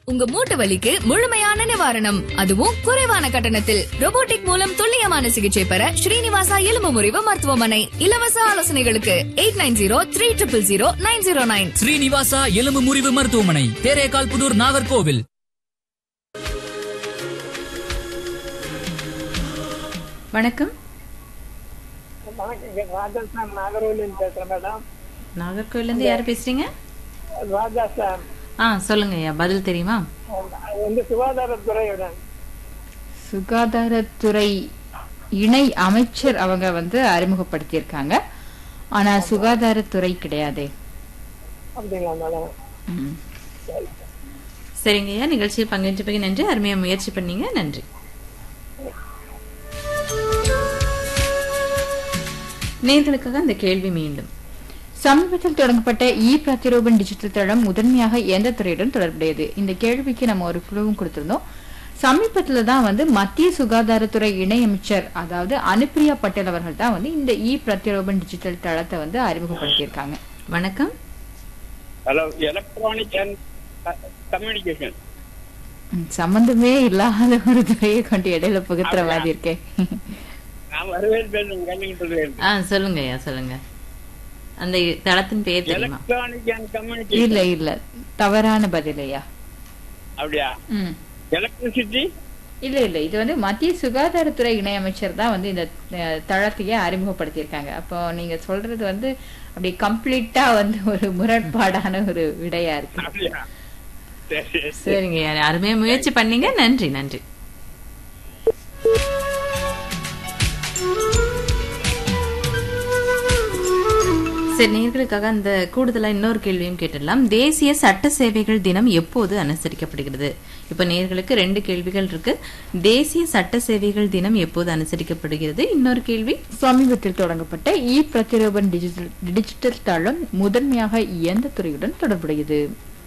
உங்க மூட்டு வலிக்கு முழுமையான நிவாரணம் அதுவும் குறைவான கட்டணத்தில் robotic மூலம் துல்லியமான சிகிச்சை பெற ஸ்ரீனிவாசா எலும்பு முறிவு மருத்துவமனை இலவச ஆலோசனைகளுக்கு eight nine zero three triple zero nine zero nine Srinivasa எலும்பு முறிவு மருத்துவமனை தேரேகால் புதூர் நாகர்கோவில் வணக்கம் வணக்கம் ராஜா சார் நாகர்கோவில் பேசுறேன் மேடம் நாகர்கோவிலேருந்து யார் பேசுறீங்க ராஜா சார் ஆ சொல்லுங்க ஐயா பதில் தெரியுமா அது வந்து சுகாதாரத்துறையோட சுகாதாரத்துறை இணை அமைச்சர் அவங்க வந்து அறிமுகப்படுத்தியிருக்காங்க ஆனா சுகாதாரத்துறை கிடையாதே அப்படிங்களா மேடம் ம். சரிங்க ஐயா நிகழ்ச்சியில் பங்கேற்றதுக்கு நன்றி அருமையா முயற்சி பண்ணீங்க நன்றி நேர்களுக்காக அந்த கேள்வி மீண்டும் சமீபத்தில் தொடங்கப்பட்ட இ பிரதிரூபன் டிஜிட்டல் தளம் முதன்மையாக எந்த துறையுடன் தொடர்புடையது இந்த கேள்விக்கு நம்ம ஒரு குழுவும் கொடுத்திருந்தோம் சமீபத்துல தான் வந்து மத்திய சுகாதாரத்துறை இணையமைச்சர் அதாவது அனுப்பிரியா பட்டேல் அவர்கள் தான் வந்து இந்த இ பிரதிரூபன் டிஜிட்டல் தளத்தை வந்து அறிமுகப்படுத்தியிருக்காங்க வணக்கம் ஹலோ எலக்ட்ரானிக் அண்ட் கம்யூனிகேஷன் ம், சம்பந்தமே இல்லாத ஒரு துறையை கொண்டு இடையில புகுத்துற மாதிரி இருக்கேன் நான் வரவேல் பேசுறேன் கண்ணிக்கு சொல்றேன் ஆ சொல்லுங்க ஐயா சொல்லுங்க அந்த தளத்தின் பெயர் தெரியுமா எலக்ட்ரானிக் அண்ட் கம்யூனிகேஷன் இல்ல இல்ல தவறான பதிலையா அப்படியா ம் எலக்ட்ரிசிட்டி இல்ல இல்ல இது வந்து மத்திய சுகாதாரத்துறை இணையமைச்சர் தான் வந்து இந்த அஹ், தளத்தையே அறிமுகப்படுத்தியிருக்காங்க அப்போ நீங்க சொல்றது வந்து அப்படி கம்ப்ளீட்டா வந்து ஒரு முரண்பாடான ஒரு விடையா இருக்கு அப்படியா சரி சரி சரிங்க ஐயா அருமையா முயற்சி பண்ணீங்க நன்றி நன்றி சரி நேர்களுக்காக அந்த கூடுதலா இன்னொரு கேள்வியும் கேட்டுடலாம் தேசிய சட்ட சேவைகள் தினம் எப்போது அனுசரிக்கப்படுகிறது இப்ப நேர்களுக்கு ரெண்டு கேள்விகள் இருக்கு தேசிய சட்ட சேவைகள் தினம் எப்போது அனுசரிக்கப்படுகிறது இன்னொரு கேள்வி சமீபத்தில் தொடங்கப்பட்ட இ பிரதிரூபன் டிஜிட்டல் டிஜிட்டல் தளம் முதன்மையாக எந்த துறையுடன் தொடர்புடையது